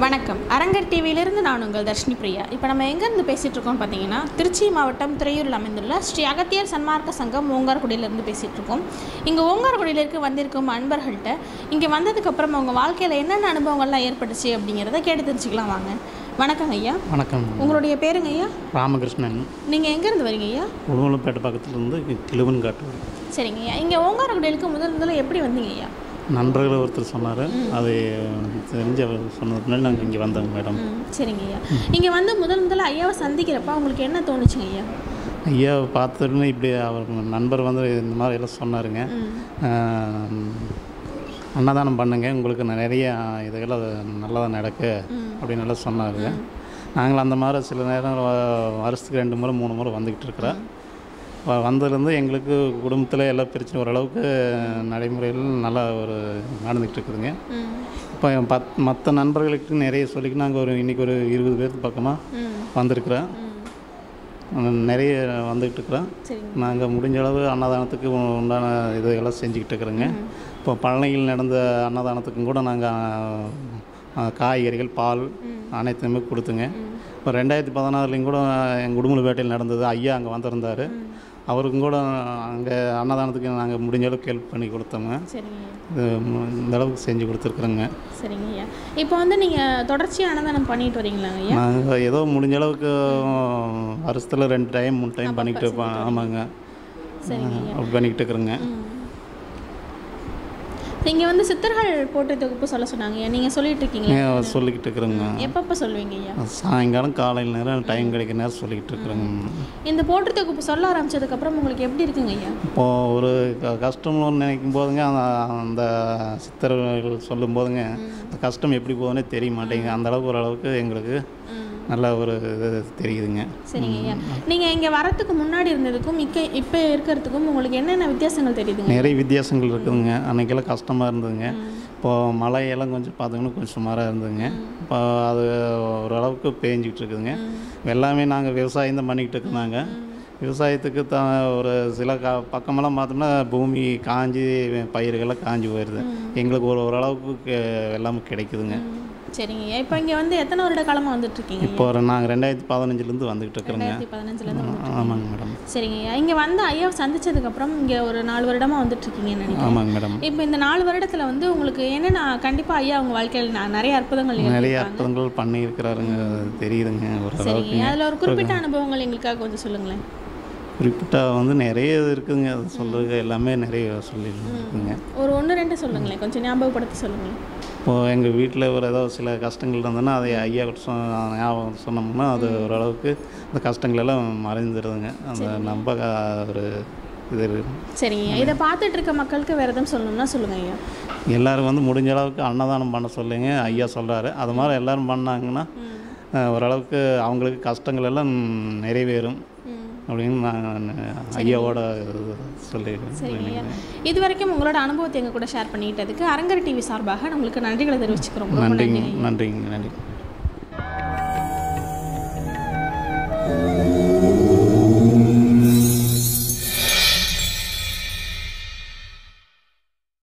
வணக்கம் அரங்கர் டிவியிலிருந்து நான் உங்கள் தர்ஷினி பிரியா இப்போ நம்ம எங்கேருந்து பேசிகிட்டு இருக்கோம் பார்த்தீங்கன்னா திருச்சி மாவட்டம் துறையூரில் அமைந்துள்ள ஸ்ரீ அகத்தியர் சன்மார்க்க சங்கம் ஓங்கார்குடியிலேருந்து பேசிகிட்டு இருக்கோம் இங்கே ஓங்கார்குடியிலிருக்கு வந்திருக்கும் அன்பர்கள்ட்ட இங்கே வந்ததுக்கப்புறம் அவங்க வாழ்க்கையில் என்னென்ன அனுபவங்கள்லாம் ஏற்பட்டுச்சு அப்படிங்கிறத கேட்டு தெரிஞ்சுக்கலாம் வாங்க வணக்கம் ஐயா வணக்கம் உங்களுடைய பேருங்க ஐயா ராமகிருஷ்ணன் நீங்கள் எங்கேருந்து வரீங்க ஐயா உடுமலைப்பேட்டை பக்கத்துலேருந்து கிழுவன் காட்டு சரிங்க ஐயா இங்கே ஓங்கார்குடியிலுக்கு முதல் முதல்ல எப்படி வந்தீங்க ஐயா நண்பர்கள் ஒருத்தர் சொன்னார் அது தெரிஞ்சு அவர் சொன்னது முன்னாடி நாங்கள் இங்கே வந்தோங்க மேடம் ம் சரிங்க ஐயா இங்கே வந்து முதல் முதல்ல ஐயாவை சந்திக்கிறப்ப உங்களுக்கு என்ன தோணுச்சுங்க ஐயா ஐயா பார்த்துட்டு இப்படி அவர் நண்பர் வந்து இந்த மாதிரி எல்லாம் சொன்னாருங்க ம் ஆஹ், அன்னதானம் பண்ணுங்க உங்களுக்கு நிறைய இதுகள் நல்லதாக நடக்கு ம் அப்படின்னு எல்லாம் சொன்னாருங்க நாங்கள் அந்த மாதிரி சில நேரம் வ- வருஷத்துக்கு ரெண்டு முறை மூணு முறை வந்துக்கிட்டு இருக்கிறோம் வ- வந்ததுலேருந்து எங்களுக்கு குடும்பத்தில் எல்லா பிரச்சனை ஓரளவுக்கு நடைமுறையில் நல்லா ஒரு நடந்துக்கிட்டு இருக்குதுங்க ம் இப்போ பத் மற்ற நண்பர்களுக்கு நிறைய சொல்லிக்கு நாங்கள் ஒரு இன்றைக்கி ஒரு இருபது பேருக்கு பக்கமாக ம் வந்திருக்கிறோம் ம் நிறைய வந்துக்கிட்டு இருக்கிறோம் சரிங்க நாங்கள் முடிஞ்ச அளவு அன்னதானத்துக்கு உண்டான இதுகளெல்லாம் செஞ்சுக்கிட்டு இருக்கிறோங்க இப்போ பழனியில் நடந்த அன்னதானத்துக்கும் கூட நாங்கள் காய்கறிகள் பால் அனைத்துமே கொடுத்துங்க இப்போ ரெண்டாயிரத்தி பதினாறுலையும் கூட எங்கள் உடுமலைப்பேட்டையில் நடந்தது ஐயா அங்கே வந்திருந்தார் அவருக்கும் கூட அங்கே அன்னதானத்துக்கு நாங்கள் முடிஞ்ச அளவுக்கு ஹெல்ப் பண்ணி கொடுத்தோங்க சரிங்க இது ம- இந்த அளவுக்கு செஞ்சு கொடுத்துருக்குறோங்க சரிங்க ஐயா இப்போ வந்து நீங்கள் தொடர்ச்சியாக அன்னதானம் பண்ணிட்டு வரீங்களாங்க ஐயா நாங்கள் ஏதோ முடிஞ்ச அளவுக்கு வருஷத்தில் ரெண்டு டைம் மூணு டைம் பண்ணிக்கிட்டு இருப்போம் ஆமாங்க சரிங்க ஐயா அப்படி பண்ணிக்கிட்டு இருக்கிறோங்க ம் இங்கே வந்து சித்தர்கள் போட்டு தொகுப்பு சொல்ல சொன்னாங்க ஐயா நீங்கள் சொல்லிட்டு இருக்கீங்களா ஏன் சொல்லிக்கிட்டு இருக்கிறோங்க எப்பப்போ சொல்லுவீங்க ஐயா சாயங்காலம் காலையில் நேரம் டைம் கிடைக்கிற நேரம் சொல்லிக்கிட்டு இருக்கிறோங்க இந்த போட்டு தொகுப்பு சொல்ல ஆரம்பிச்சதுக்கப்புறம் உங்களுக்கு எப்படி இருக்குங்க ஐயா இப்போது ஒரு க- கஷ்டம்னு நினைக்கும் போதுங்க அந்த அந்த சித்தர்கள் சொல்லும் போதுங்க அந்த கஷ்டம் எப்படி போகுதுன்னே தெரிய மாட்டேங்குது அந்த அளவுக்கு ஓரளவுக்கு எங்களுக்கு ம் நல்ல ஒரு இது தெரியுதுங்க சரிங்க ஐயா நீங்கள் இங்கே வரத்துக்கு முன்னாடி இருந்ததுக்கும் இக்க இப்போ இருக்கிறதுக்கும் உங்களுக்கு என்னென்ன வித்தியாசங்கள் தெரியுதுங்க நிறைய வித்தியாசங்கள் இருக்குதுங்க அன்றைக்கெல்லாம் கஷ்டமாக இருந்ததுங்க இப்போது மழையெல்லாம் கொஞ்சம் பார்த்தீங்கன்னா கொஞ்சம் சுமாராக இருந்ததுங்க இப்போ அது ஓரளவுக்கு பேஞ்சிக்கிட்டு இருக்குதுங்க எல்லாமே நாங்கள் விவசாயம் தான் பண்ணிக்கிட்டு இருக்கிறாங்க விவசாயத்துக்கு த ஒரு சில க பக்கமெல்லாம் பார்த்தோம்னா பூமி காஞ்சி பயிர்கள்லாம் காஞ்சி போயிடுது எங்களுக்கு ஒரு ஓரளவுக்கு கெ- எல்லாமே கிடைக்குதுங்க ம், சரிங்க ஐயா இப்போ இங்கே வந்து எத்தனை வருட காலமாக வந்துட்டு இருக்கீங்க இப்போ ஒரு நாங்கள் ரெண்டாயிரத்தி பதினஞ்சுலேருந்து வந்துக்கிட்டு இருக்கிறோங்க ரெண்டாயிரத்தி பதினஞ்சுலேருந்து வந்து ஆமாங்க மேடம் சரிங்க ஐயா இங்கே வந்து ஐயாவை சந்திச்சதுக்கப்புறம் இங்கே ஒரு நாலு வருடமாக வந்துட்டு இருக்கீங்கன்னு நினைக்கிறேன் ஆமாங்க மேடம் இப்போ இந்த நாலு வருடத்தில் வந்து உங்களுக்கு என்னென்ன கண்டிப்பாக ஐயா உங்கள் வாழ்க்கையில் ந- நிறைய அற்புதங்கள் நிறைய நிகழ்த்திருக்காங்க. அற்புதங்கள் பண்ணியிருக்கிறாருங்க தெரியுதுங்க சரிங்க ஓரளவுக்கு ஐயா. அதில் ஒரு குறிப்பிட்ட அனுபவங்கள் எங்களுக்காக கொஞ்சம் சொல்லுங்களேன் குறிப்பிட்ட வந்து நிறைய இருக்குதுங்க அது சொல்கிறது எல்லாமே நிறைய சொல்லியிருக்குங்க ஒரு ஒன்று ரெண்டு சொல்லுங்களேன் கொஞ்சம் ஞாபகப்படுத்தி சொல்லுங்களேன் இப்போது எங்கள் வீட்டில் ஒரு ஏதோ சில கஷ்டங்கள் இருந்ததுன்னா அதை ஐயா கிட்ட சொ ஞாபகம் சொன்னோம்னா அது ஓரளவுக்கு அந்த கஷ்டங்கள் எல்லாம் மறைந்துடுதுங்க அந்த நம்ப ஒரு இது இருக்கு. சரிங்க ஐயா. இதை பார்த்துட்டு இருக்க மக்களுக்கு வேறு எதுவும் சொல்லணும்னா சொல்லுங்க ஐயா எல்லாரும் வந்து முடிஞ்ச அளவுக்கு அன்னதானம் பண்ண சொல்லுங்க ஐயா சொல்கிறாரு அது மாதிரி எல்லாரும் பண்ணாங்கன்னா அஹ், ஓரளவுக்கு அவங்களுக்கு கஷ்டங்கள் எல்லாம் நிறைவேறும் ம் அப்படின்னு நான் ஐயாவோட சொல்லிடுறேன் சரிங்க ஐயா இது வரைக்கும் உங்களோட அனுபவத்தை எங்கள் கூட ஷேர் பண்ணிக்கிட்டதுக்கு அரங்கர் டிவி சார்பாக உங்களுக்கு நன்றிகளை தெரிவிச்சுக்கிறோம் ரொம்ப நன்றிங்க நன்றிங்க ஐயா. நன்றிங்க நன்றி